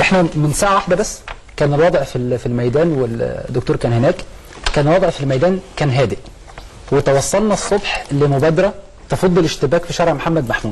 احنا من ساعه واحده بس كان الوضع في ال- في الميدان والدكتور كان هناك كان الوضع في الميدان كان هادئ وتوصلنا الصبح لمبادره تفض الاشتباك في شارع محمد محمود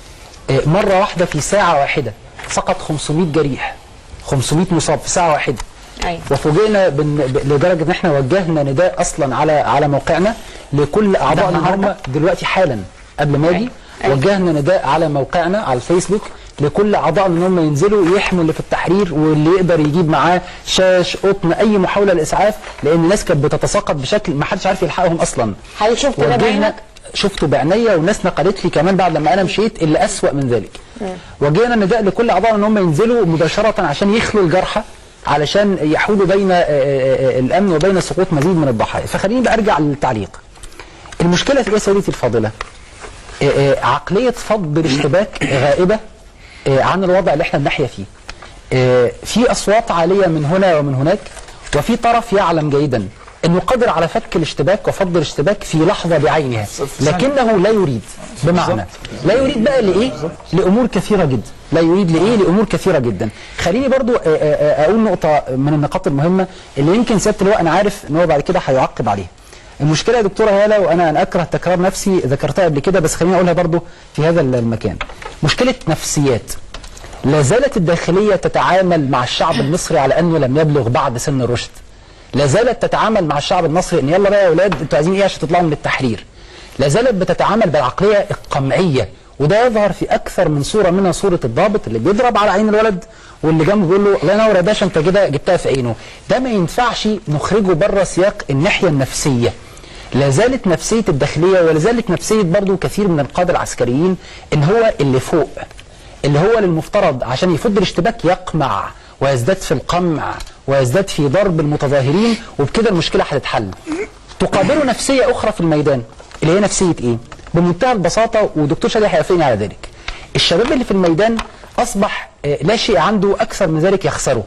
آه، مره واحده في ساعه واحده سقط 500 جريح 500 مصاب في ساعه واحده أيوة. وفوجئنا بن... ب- لدرجه ان احنا وجهنا نداء اصلا على على موقعنا لكل اعضائنا ان هم دلوقتي حالا قبل ما اجي أيوة. وجهنا نداء على موقعنا على الفيسبوك لكل اعضائنا ان هم ينزلوا يحموا اللي في التحرير واللي يقدر يجيب معاه شاش قطن اي محاوله لاسعاف لان الناس كانت بتتساقط بشكل ما حدش عارف يلحقهم اصلا هل شفت ده وجهنا- بعينك؟ شفته بعينيا والناس نقلت لي كمان بعد لما انا مشيت اللي اسوأ من ذلك وجينا نداء لكل اعضائنا ان هم ينزلوا مباشره عشان يخلوا الجرحى علشان يحولوا بين آه، آه، آه، الامن وبين سقوط مزيد من الضحايا فخليني بقى ارجع للتعليق المشكله في ايه يا سيدتي الفاضله آه، آه، عقليه فض الاشتباك غائبه آه، عن الوضع اللي احنا بنحيا فيه آه، في اصوات عاليه من هنا ومن هناك وفي طرف يعلم جيدا انه قادر على فك الاشتباك وفض الاشتباك في لحظه بعينها لكنه لا يريد بمعنى لا يريد بقى لايه لامور كثيره جدا لا يريد لايه لامور كثيره جدا خليني برضو آه، آه، آه، اقول نقطه من النقاط المهمه اللي يمكن سياده اللواء انا عارف ان هو بعد كده هيعقب عليها المشكله يا دكتوره هاله وانا انا اكره تكرار نفسي ذكرتها قبل كده بس خليني اقولها برضو في هذا المكان مشكله نفسيات لا زالت الداخليه تتعامل مع الشعب المصري على انه لم يبلغ بعد سن الرشد لا زالت تتعامل مع الشعب المصري ان يلا بقى يا اولاد انتوا عايزين ايه عشان تطلعوا من التحرير لا زالت بتتعامل بالعقليه القمعيه وده يظهر في اكثر من صوره منها صوره الضابط اللي بيضرب على عين الولد واللي جنبه بيقول له الله ينور يا باشا انت كده جبتها في عينه ده ما ينفعش نخرجه بره سياق الناحيه النفسيه لا زالت نفسيه الداخليه ولا زالت نفسيه برضه كثير من القاده العسكريين ان هو اللي فوق اللي هو للمفترض عشان يفض الاشتباك يقمع ويزداد في القمع ويزداد في ضرب المتظاهرين وبكده المشكله هتتحل تقابله نفسيه اخرى في الميدان اللي هي نفسيه ايه بمنتهى البساطه ودكتور شادي هيوافقني على ذلك الشباب اللي في الميدان اصبح آه، لا شيء عنده اكثر من ذلك يخسره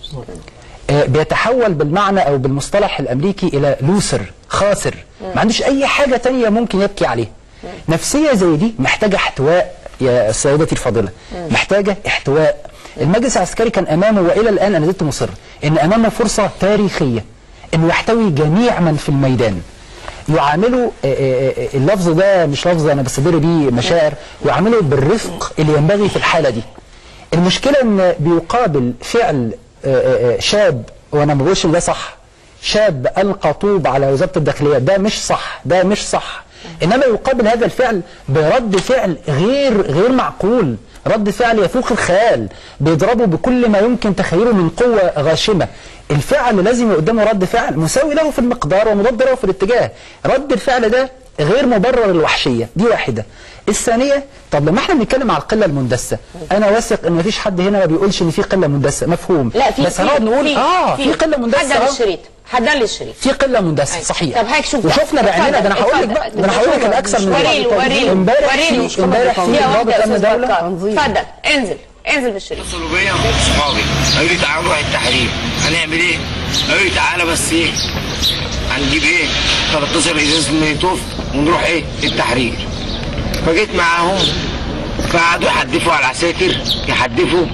آه، بيتحول بالمعنى او بالمصطلح الامريكي الى لوسر خاسر ما عندوش اي حاجه تانية ممكن يبكي عليها نفسيه زي دي محتاجه احتواء يا سيدتي الفاضله محتاجه احتواء المجلس العسكري كان امامه والى الان انا زلت مصر ان امامه فرصه تاريخيه انه يحتوي جميع من في الميدان يعاملوا آه، آه، آه، اللفظ ده مش لفظ انا بستدر بيه مشاعر يعاملوا بالرفق اللي ينبغي في الحاله دي المشكله ان بيقابل فعل آه، آه، آه، شاب وانا ما بقولش إن ده صح شاب القى طوب على وزاره الداخليه ده مش صح ده مش صح انما يقابل هذا الفعل برد فعل غير غير معقول رد فعل يفوق الخيال بيضربه بكل ما يمكن تخيله من قوه غاشمه الفعل لازم يبقى قدامه رد فعل مساوي له في المقدار ومضاد له في الاتجاه رد الفعل ده غير مبرر الوحشيه دي واحده الثانيه طب لما احنا بنتكلم على القله المندسه انا واثق ان مفيش حد هنا ما بيقولش ان في قله مندسه مفهوم لا في بس في- هنقعد نقول في- اه في قله مندسه حدد آه. الشريط حدد الشريط في قله مندسه أيوة. صحيح طب هيك شوف وشفنا بقى. بعيننا ده انا هقول لك اتفضل. بقى ده انا هقول لك الاكثر من وريله ذلك. وريله امبارح وريله في امبارح في يا ضابط واحدة امن أستاذ دوله بركات. اتفضل انزل انزل بالشريط اتصلوا بيا صحابي قالوا لي تعالوا نروح التحرير هنعمل ايه؟ قالوا لي تعالى بس ايه؟ هنجيب ايه؟ 13 ازاز مولوتوف ونروح ايه؟ التحرير فجيت معاهم فقعدوا يحدفوا على العساكر يحدفوا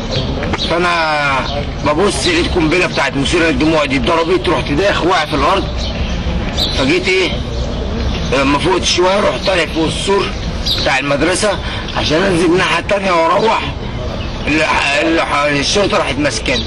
فانا ببص لقيت قنبله بتاعت مثيره للدموع دي اتضربت رحت داخل واقع في الارض فجيت ايه؟ لما فوقت شويه رحت طالع فوق السور بتاع المدرسه عشان انزل الناحيه التانيه واروح ال- ال- الشرطه راحت ماسكاني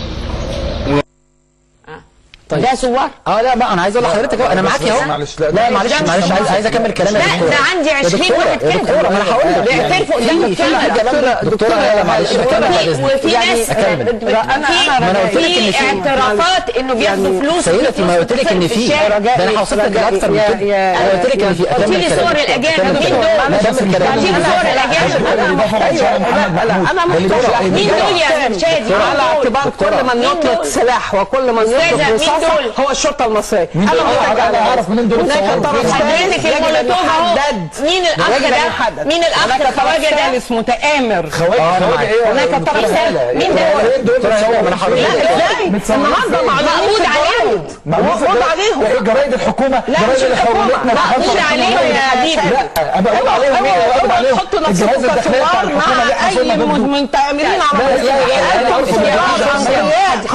طيب. ده سوار اه لا بقى انا عايز اقول لحضرتك أهو، انا بس- معاك بس اهو معلش، لا، لا ده- معلش ده مش معلش عايز عايز اكمل كلامي يا لا دكتوره ده عندي يا 20 دكتورة، واحد يا كده دكتوره ما انا هقول لك بيعترفوا قدام في- في الكاميرا. كلام دكتوره لا معلش بكمل بعد وفي اذنك وفي يعني ناس أكمل. بت- لا، أنا- في أنا ما أنا قلت لك إن في في- اعترافات انه بياخدوا فلوس سيدتي ما قلت لك ان في الشارع. ده انا هوصل لك لاكثر من كده انا قلت لك ان في قلت لي أكمل صور كلامي. الاجانب أكمل مين كلامي. دول؟ لا بس الكلام قلت لي صور الاجانب لا لا انا مفتوح مين دول يا شادي على اعتبار كل من مين يطلق دول؟ سلاح وكل من أستاذة، يطلق مين رصاصه دول؟ هو الشرطه المصريه دول؟ انا أنا- أنا أعرف منين دول هناك اتصوروا. طرف حضرتك ثالث يجب ان المولوتوف اهو يحدد مين الاخ يجب ان ده؟ يحدد مين الاخ هناك طرف الخواجه ده؟ ثالث متآمر خواجه آه، أنا خواجه معاك. ايه هناك دكتورة طرف هالة؟ ثالث. مين ده؟ إيه دول دكتورة هالة، ما أنا هقول لا لك. ازاي متصورين النهارده فين؟ معلومات مقبوض في عليهم. الجرايد. معروف مقبوض الجرايد- عليهم ايه جرايد الحكومه لا جرايد مش اللي الحكومه خولتنا لا بخمسة مقبوض وعشرين عليهم مليون. يا حبيبي. لا ابقى اقول عليهم ايه اقول عليهم حطوا الجهاز نفسكم الداخليه بتاع كثوار الحكومه مع اللي احنا اي صرنا ضده من تآمرين على لا، لا، لا، لا، لا، مصر لا، لا،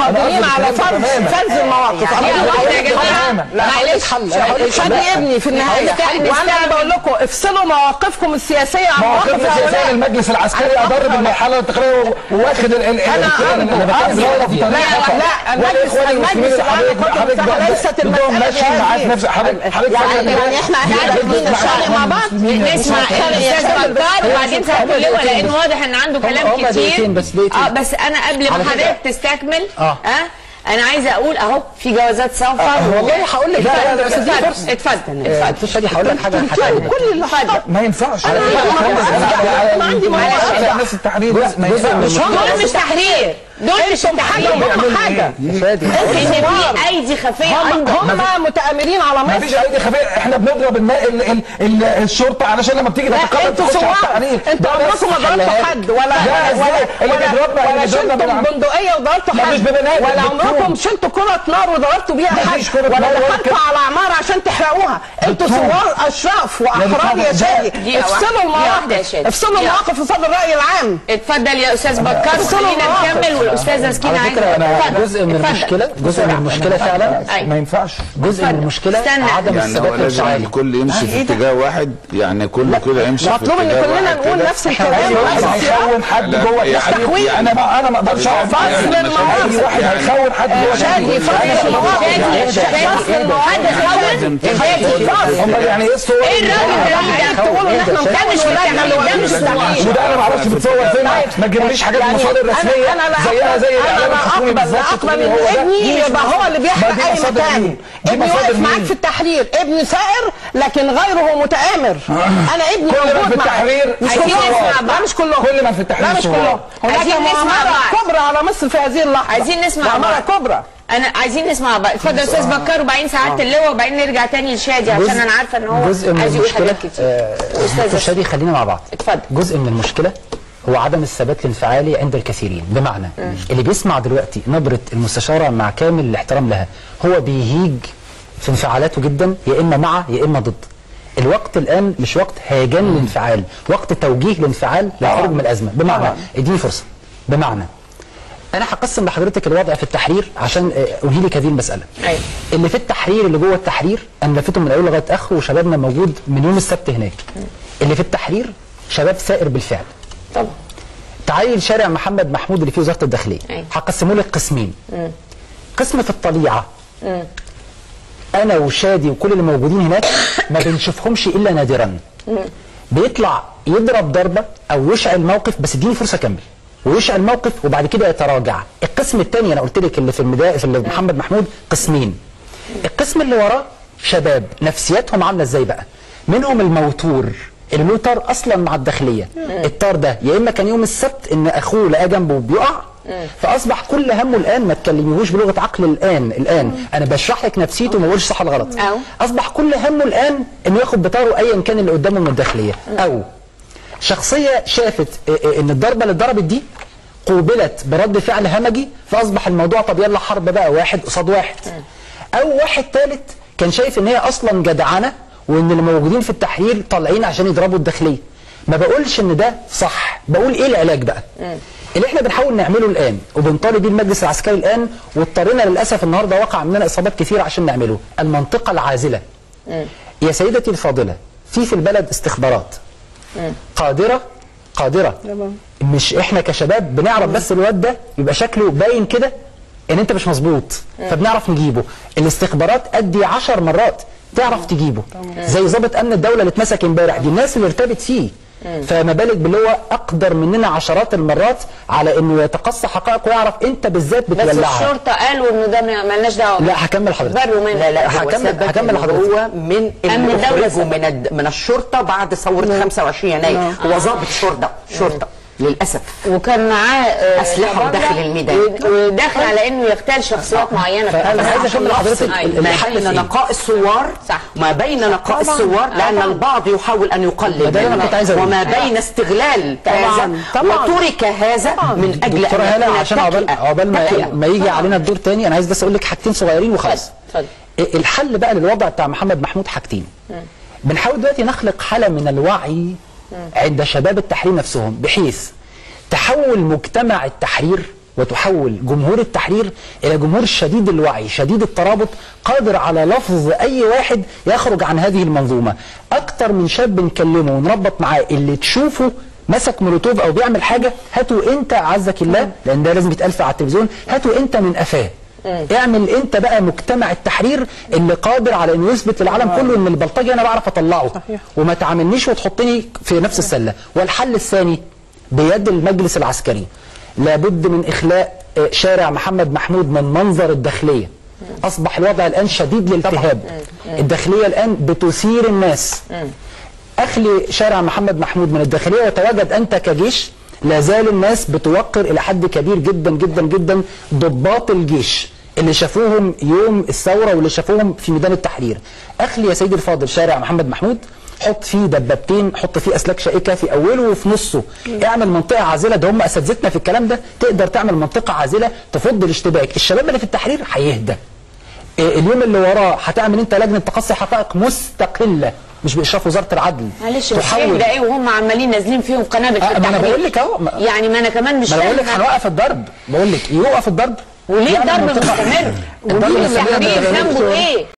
قادرين على فرض فرز المواقف يعني أنا واحدة بقول يا لك جماعة، تماما. لا، هقول لك حل. أنا هقول لك شادي لا. ابني في النهايه هقول لك وانا نستعمل- بقول لكم افصلوا مواقفكم السياسيه عن مواقف مواقفنا هؤلاء سياسيا المجلس العسكري اضر بالمرحله الانتقاليه واخد ال ال أنا- الكيان أنا- المتقاعد أنا- في لا، طريق خطأ. لا، المجلس- والإخوان المسلمين المجلس اللي حضرتك العام حضرتك كنت بقى- ليست بدهم المسألة ماشيين معاه في بهذه. نفس حضرتك حضرتك يعني فاكر إن- يعني احنا تعالى قاعدين نسمع نشتغل مع بعض نسمع الاستاذ بكار وبعدين سيد اللواء لان واضح ان عنده كلام هم كتير دقيقتين بس، دقيقتين. اه بس انا قبل على ما فكرة- حضرتك تستكمل آه. اه انا عايزه اقول اهو في جوازات سفر والله هقول لك اتفضل لا، لا، بس دي اتفضل فرصة. اتفضل آه، اتفضل دكتور شادي هقول لك حاجه هتعجبك. كل اللي حصل ما ينفعش أنا ما عندي مواقف. على ناس التحرير لا ما جزء من ينفعش دول مش تحرير دول مش انتم حاجه تحرير وهم حاجه يا شادي ان في ايدي خفيه هم ايضا هم متآمرين على ما مصر فيش ايدي خفيه احنا بنضرب الماء ال ال ال الشرطه علشان لما بتيجي لا تتقرب انتوا تخش على سواق التحرير انتوا ده بس عمركم ما ضربتوا حلها. حد ولا لا، ولا ازاي؟ اللي ولا بيضربنا- ولا اللي بيضربنا شلتم بالعم- بندقيه وضربتوا ما حد مش ببنات، ولا بالدكتور. عمركم شلتوا كرة نار وضربتوا بيها ما حد فيش كرة ولا نار ولا دخلتوا كده. على عمارة عشان تحرقوها انتوا دكتور. ثوار اشراف واحرار دكتور، يا ده- شادي دقيقة افصلوا واحدة. دقيقة واحدة يا المواقف شادي. افصلوا دقيقة. المواقف قصاد الرأي العام اتفضل يا استاذ بكار افصلوا خلينا المواقف. نكمل والاستاذه سكينه على عايزه فكره انا اتفضل. جزء من اتفضل. المشكله جزء من المشكله فعلا أيوة. ما ينفعش جزء من اتفضل. المشكله استنى. عدم يعني هو الثبات لازم الانفعالي الكل يمشي في اتجاه واحد يعني كله كده يمشي في مطلوب ان اتجاه كلنا واحد نقول كده. نفس اي الكلام واحد ونفس السياق. هيخون حد لا، جوه يعني- التحرير يعني- انا ما انا ما اقدرش اقف فصل يعني المواقف. اي واحد هيخون حد جوه شادي التحرير فصل المواقف شادي شادي حد خون شادي هم يعني ايه الصور ايه الراجل ده تقولوا ان احنا ده نكمل مش ولادنا تحرير، ده مش الوقت. وده انا ما اعرفش بتصور فين ما تجيبليش حاجات يعني مصادر أنا- رسميه أنا لا زيها زي أقبل- الاعلام انا الحكومي لا بالظبط اقبل تقولي ان هو ده. ابني دي مش يبقى هو اللي ما بيحرق دي اي مصادر مكان مين؟ دي ابني مصادر واقف معاك مين؟ في التحرير ابني سائر لكن غيره متآمر انا ابني كل من موجود في معاك. التحرير مش عايزين كلهم نسمع بقى. لا مش كلهم كل من في التحرير لا مش صور. كلهم هناك عايزين نسمع مؤامرة بعض. كبرى على مصر في هذه اللحظه عايزين نسمع مؤامرة بعض. كبرى انا عايزين نسمع بقى اتفضل يا استاذ بكار وبعدين سعاده اللواء وبعدين نرجع تاني لشادي عشان انا عارفه ان هو جزء من عايز يقول المشكله حاجات كتير آه، أستاذة دكتور شادي خلينا مع بعض اتفضل. جزء من المشكله هو عدم الثبات الانفعالي عند الكثيرين بمعنى اللي بيسمع دلوقتي نبره المستشاره مع كامل الاحترام لها هو بيهيج في انفعالاته جدا يا اما مع يا اما ضد الوقت الان مش وقت هيجان الانفعال وقت توجيه الانفعال للخروج من الازمه بمعنى اديني فرصه بمعنى انا هقسم لحضرتك الوضع في التحرير عشان آه، انهي لك هذه المساله أيوة. اللي في التحرير اللي جوه التحرير انا لفيتهم من اول لغايه اخر وشبابنا موجود من يوم السبت هناك اللي في التحرير شباب سائر بالفعل طبعا تعالي لشارع محمد محمود اللي فيه وزاره الداخليه أيوة. هقسمه لك قسمين قسم في الطليعه انا وشادي وكل اللي موجودين هناك ما بنشوفهمش الا نادرا بيطلع يضرب ضربه او يشعل موقف بس اديني فرصه اكمل ويشعل موقف وبعد كده يتراجع القسم الثاني انا قلت لك اللي في المدا في اللي محمد محمود قسمين القسم اللي وراه شباب نفسياتهم عامله ازاي بقى منهم الموتور اللي له طار اصلا مع الداخليه الطار ده يا اما كان يوم السبت ان اخوه لقاه جنبه بيقع فاصبح كل همه الان ما تكلميهوش بلغه عقل الان الان انا بشرح لك نفسيته وما بقولش صح ولا غلط أو. اصبح كل همه الان انه ياخد بطاره ايا كان اللي قدامه من الداخليه او شخصيه شافت إيه إيه ان الضربه اللي اتضربت دي قوبلت برد فعل همجي فاصبح الموضوع طب يلا حرب بقى واحد قصاد واحد او واحد ثالث كان شايف ان هي اصلا جدعنه وان اللي موجودين في التحرير طالعين عشان يضربوا الداخليه ما بقولش ان ده صح بقول ايه العلاج بقى اللي احنا بنحاول نعمله الان وبنطالب بيه المجلس العسكري الان واضطرينا للاسف النهارده وقع مننا اصابات كثيره عشان نعمله المنطقه العازله يا سيدتي الفاضله في في البلد استخبارات قادره قادره مش احنا كشباب بنعرف بس الواد ده يبقى شكله باين كده ان انت مش مظبوط فبنعرف نجيبه الاستخبارات ادي عشر مرات تعرف تجيبه زي ضابط امن الدوله اللي اتمسك امبارح دي الناس اللي ارتبت فيه فما بالك باللي هو اقدر مننا عشرات المرات على انه يتقصى حقائق ويعرف انت بالذات بس بتولعها الشرطه قالوا انه ده ما- مالناش دعوه لا هكمل حضرتك بروا منه لا لا هو هكمل ثبت هكمل إن لحضرتك هو من أمن اللي الدولة اخرجوا ثبت. من الد... من الشرطه بعد ثوره 25 يناير هو ضابط شرطه شرطه للاسف وكان معاه آه، أسلحة طبنجة وداخل الميدان. و- وداخل على انه يغتال شخصيات معينه في فأنا الحرب. عايز أشوف لحضرتك أيوة. ال- ما الحل بين فين؟ نقاء الثوار صح. ما بين نقاء طبعاً. الثوار لان طبعاً. البعض يحاول ان يقلل ده اللي أنا منه. كنت عايز أقوله. وما بين استغلال طبعاً. هذا طبعاً. وترك هذا من اجل دكتوره ان هلا يكون عشان عقبال تكئة. عقبال ما, تكئة. ما يجي علينا الدور تاني انا عايز بس اقول لك حاجتين صغيرين وخلاص اتفضل. إيه الحل بقى للوضع بتاع محمد محمود حاجتين بنحاول دلوقتي نخلق حاله من الوعي عند شباب التحرير نفسهم بحيث تحول مجتمع التحرير وتحول جمهور التحرير الى جمهور شديد الوعي شديد الترابط قادر على لفظ اي واحد يخرج عن هذه المنظومه اكتر من شاب نكلمه ونربط معاه اللي تشوفه مسك مولوتوف او بيعمل حاجه هاتوا انت عزك الله لان ده لازم يتقال على التلفزيون هاتوا انت من قفاه اعمل انت بقى مجتمع التحرير اللي قادر على انه يثبت للعالم كله ان البلطجي انا بعرف اطلعه صحيح. وما تعاملنيش وتحطني في نفس السله والحل الثاني بيد المجلس العسكري لابد من اخلاء آه، شارع محمد محمود من منظر الداخليه اصبح الوضع الان شديد الالتهاب الداخليه الان بتثير الناس اخلي شارع محمد محمود من الداخليه وتواجد انت كجيش لا زال الناس بتوقر الى حد كبير جدا جدا جدا ضباط الجيش اللي شافوهم يوم الثوره واللي شافوهم في ميدان التحرير اخلي يا سيدي الفاضل شارع محمد محمود حط فيه دبابتين حط فيه اسلاك شائكه في اوله وفي نصه اعمل منطقه عازله ده هم اساتذتنا في الكلام ده تقدر تعمل منطقه عازله تفض الاشتباك الشباب اللي في التحرير هيهدى إيه اليوم اللي وراه هتعمل انت لجنه تقصي حقائق مستقله مش باشراف وزاره العدل معلش بس ده ايه وهم عمالين نازلين فيهم قنابل في آه، ما انا التحرير بقول لك اهو ما- يعني ما انا كمان مش ما انا بقول لك فاهمة. هنوقف الضرب بقول لك يوقف الضرب وليه يعمل الضرب منطقة- مستمر؟ الضرب وليه مستمر التحرير ده- ذنبه ايه؟